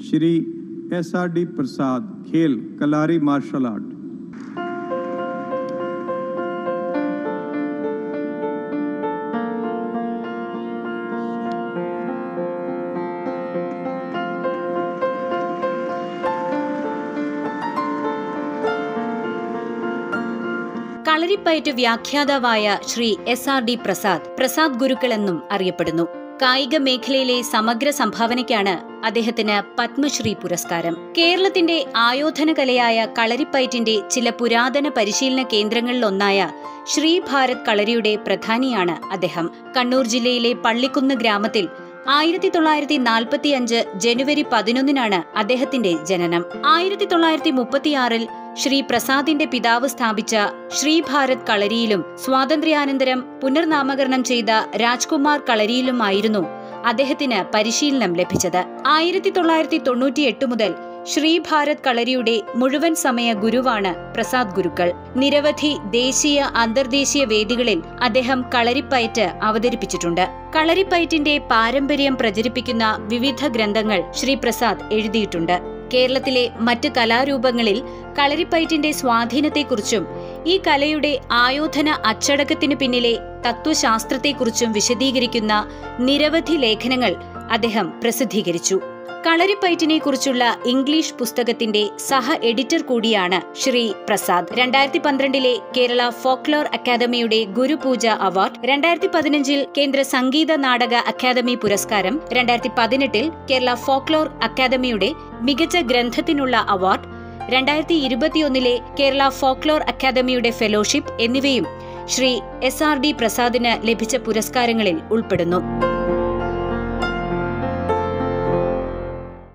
Shri S R D Prasad खेल Kalari martial art Kalaripayattu വ്യാഖ്യാതാവായ Shri S R D Prasad Prasad Gurukkal എന്നും അറിയപ്പെടുന്നു കായിക മേഖലയിലെ സമഗ്ര സംഭാവനയ്ക്കാണ് അദ്ദേഹത്തിന് പത്മശ്രീ പുരസ്കാരം കേരളത്തിന്റെ ആയോധന കലയായ കളരിപ്പയറ്റിന്റെ ചില പുരാതന പരിശീലന കേന്ദ്രങ്ങളിലൊന്നായ ശ്രീ ഭാരത് കളരിയുടെ പ്രധാനിയാണ് അദ്ദേഹം കണ്ണൂർ ജില്ലയിലെ പള്ളിക്കുന്ന് ഗ്രാമത്തിൽ ആയിരത്തി തൊള്ളായിരത്തി നാൽപ്പത്തി അഞ്ച് ജനുവരി പതിനൊന്നിനാണ് അദ്ദേഹത്തിന്റെ ജനനം ആയിരത്തി തൊള്ളായിരത്തി മുപ്പത്തിയാറിൽ ശ്രീ പ്രസാദിന്റെ പിതാവ് സ്ഥാപിച്ച ശ്രീഭാരത് കളരിയിലും സ്വാതന്ത്ര്യാനന്തരം പുനർനാമകരണം ചെയ്ത രാജ്കുമാർ കളരിയിലുമായിരുന്നു അദ്ദേഹത്തിന് പരിശീലനം ലഭിച്ചത് ആയിരത്തി തൊള്ളായിരത്തി തൊണ്ണൂറ്റിയെട്ട് മുതൽ ശ്രീഭാരത് കളരിയുടെ മുഴുവൻ സമയ ഗുരുവാണ് പ്രസാദ് ഗുരുക്കൾ നിരവധി ദേശീയ അന്തർദേശീയ വേദികളിൽ അദ്ദേഹം കളരിപ്പയറ്റ് അവതരിപ്പിച്ചിട്ടുണ്ട് കളരിപ്പയറ്റിന്റെ പാരമ്പര്യം പ്രചരിപ്പിക്കുന്ന വിവിധ ഗ്രന്ഥങ്ങൾ ശ്രീ പ്രസാദ് എഴുതിയിട്ടുണ്ട് കേരളത്തിലെ മറ്റ് കലാരൂപങ്ങളിൽ കളരിപ്പയറ്റിന്റെ സ്വാധീനത്തെക്കുറിച്ചും ഈ കലയുടെ ആയോധന അച്ചടക്കത്തിനു പിന്നിലെ തത്വശാസ്ത്രത്തെക്കുറിച്ചും വിശദീകരിക്കുന്ന നിരവധി ലേഖനങ്ങൾ അദ്ദേഹം പ്രസിദ്ധീകരിച്ചു കളരിപ്പയറ്റിനെ കുറിച്ചുള്ള ഇംഗ്ലീഷ് പുസ്തകത്തിന്റെ സഹ എഡിറ്റർ കൂടിയാണ് ശ്രീ പ്രസാദ് രണ്ടായിരത്തി പന്ത്രണ്ടിലെ കേരള ഫോക്ലോർ അക്കാദമിയുടെ ഗുരുപൂജ അവാർഡ് രണ്ടായിരത്തി പതിനഞ്ചിൽ കേന്ദ്ര സംഗീത നാടക അക്കാദമി പുരസ്കാരം രണ്ടായിരത്തി പതിനെട്ടിൽ കേരള ഫോക്ലോർ അക്കാദമിയുടെ മികച്ച ഗ്രന്ഥത്തിനുള്ള അവാർഡ് രണ്ടായിരത്തി ഇരുപത്തിയൊന്നിലെ കേരള ഫോക്ലോർ അക്കാദമിയുടെ ഫെലോഷിപ്പ് എന്നിവയും ശ്രീ എസ് ആർ ഡി പ്രസാദിന് ലഭിച്ച പുരസ്കാരങ്ങളിൽ ഉൾപ്പെടുന്നു